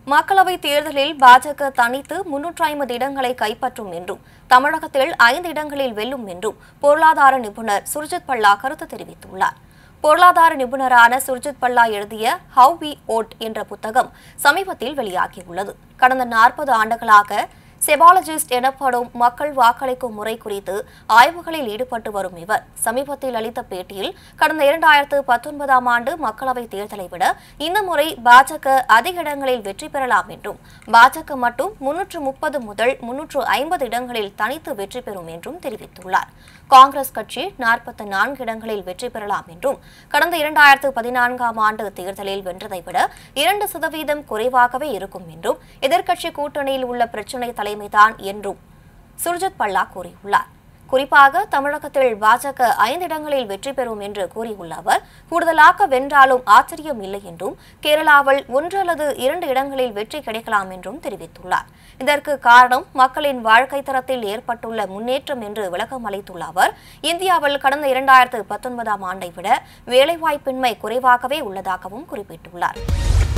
மக்களவைத் தேர்தலில் பாஜக தனித்து முன்னூற்றி ஐம்பது இடங்களை கைப்பற்றும் என்றும் தமிழகத்தில் ஐந்து இடங்களில் வெல்லும் என்றும் பொருளாதார நிபுணர் சுர்ஜித் பல்லா கருத்து தெரிவித்துள்ளார் பொருளாதார நிபுணரான சுர்ஜித் பல்லா எழுதிய ஹவ் வி ஓட் என்ற புத்தகம் சமீபத்தில் வெளியாகியுள்ளது கடந்த நாற்பது ஆண்டுகளாக செபாலஜிஸ்ட் எனப்படும் மக்கள் வாக்களிக்கும் முறை குறித்து ஆய்வுகளில் ஈடுபட்டு வரும் இவர் சமீபத்தில் அளித்த பேட்டியில் கடந்த இரண்டாயிரத்து பத்தொன்பதாம் ஆண்டு மக்களவைத் தேர்தலை விட இந்த முறை பாஜக அதிக இடங்களில் வெற்றி பெறலாம் என்றும் பாஜக மட்டும் முன்னூற்று முப்பது முதல் முன்னூற்று ஐம்பது இடங்களில் தனித்து வெற்றி பெறும் என்றும் தெரிவித்துள்ளார் காங்கிரஸ் கட்சி நாற்பத்தி நான்கு இடங்களில் வெற்றி பெறலாம் என்றும் கடந்த இரண்டாயிரத்து பதினான்காம் ஆண்டு தேர்தலில் வென்றதை விட இரண்டு சதவீதம் குறைவாகவே இருக்கும் என்றும் எதிர்க்கட்சி கூட்டணியில் உள்ள பிரச்சினை தலைமைதான் என்றும் சுர்ஜித் பல்லா கூறியுள்ளார் குறிப்பாக தமிழகத்தில் பாஜக ஐந்து இடங்களில் வெற்றி பெறும் என்று கூறியுள்ள அவர் கூடுதலாக வென்றாலும் ஆச்சரியம் இல்லை என்றும் கேரளாவில் ஒன்று அல்லது இரண்டு இடங்களில் வெற்றி கிடைக்கலாம் என்றும் தெரிவித்துள்ளார் இதற்கு காரணம் மக்களின் வாழ்க்கை தரத்தில் ஏற்பட்டுள்ள முன்னேற்றம் என்று விளக்கம் அளித்துள்ள அவர் இந்தியாவில் கடந்த இரண்டாயிரத்து பத்தொன்பதாம் ஆண்டை விட வேலைவாய்ப்பின்மை குறைவாகவே உள்ளதாகவும் குறிப்பிட்டுள்ளார்